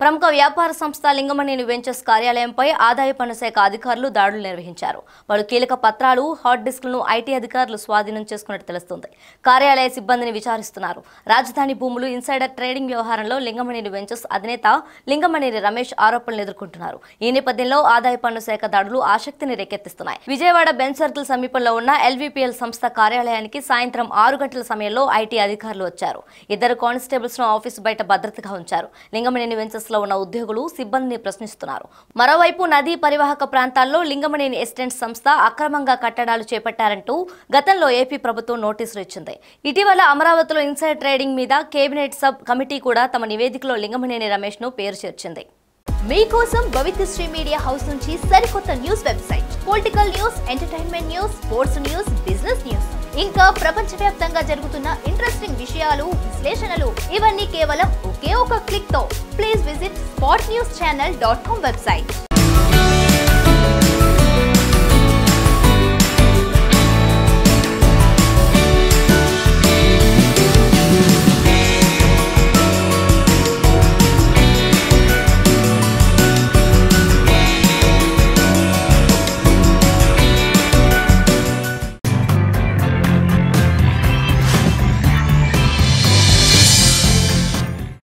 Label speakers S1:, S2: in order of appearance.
S1: ప్రముఖ వ్యాపార సంస్థ లింగమనేని వెంచర్స్ కార్యాలయంపై ఆదాయ పన్ను శాఖ అధికారులు దాడులు నిర్వహించారు వాళ్ళు కీలక పత్రాలు హార్డ్ డిస్క్లను ఐటీ అధికారులు స్వాధీనం చేసుకున్నట్టు తెలుస్తుంది కార్యాలయ సిబ్బందిని విచారిస్తున్నారు రాజధాని భూములు ఇన్సైడర్ ట్రేడింగ్ వ్యవహారంలో లింగమనేని వెంచర్స్ అధినేత లింగమనేని రమేష్ ఆరోపణలు ఎదుర్కొంటున్నారు ఈ నేపథ్యంలో ఆదాయ పన్ను శాఖ దాడులు ఆసక్తిని రేకెత్తిస్తున్నాయి విజయవాడ బెంచ్ సర్కిల్ సమీపంలో ఉన్న ఎల్వీపీఎల్ సంస్థ కార్యాలయానికి సాయంత్రం ఆరు గంటల సమయంలో ఐటీ అధికారులు వచ్చారు ఇద్దరు కానిస్టేబుల్స్ ను ఆఫీసు బయట భద్రతగా ఉంచారు లింగమనేని వెంచర్స్ లో ఉన్న ఉద్యోగులు సిబ్బందిని ప్రశ్నిస్తున్నారు మరోవైపు నదీ పరివాహక ప్రాంతాల్లో లింగమనేని ఎస్టెంట్ సంస్థ అక్రమంగా కట్టడాలు చేపట్టారంటూ గతంలో ఏపీ ప్రభుత్వం నోటీసులు ఇచ్చింది ఇటీవల అమరావతిలో ఇన్సైడ్ ట్రేడింగ్ మీద కేబినెట్ సబ్ కమిటీ కూడా తమ నివేదికలో లింగమనేని రమేష్ ను పేరు చేర్చింది
S2: మీకోసం భవిత్యశ్రీ మీడియా హౌస్ నుంచి సరికొత్త news website political news entertainment news sports news business news ఇంకా ప్రపంచవ్యాప్తంగా జరుగుతున్న ఇంట్రెస్టింగ్ విషయాలు విశ్లేషణలు ఇవన్నీ కేవలం ఒకే ఒక క్లిక్ తో please visit Spot News channel dot com website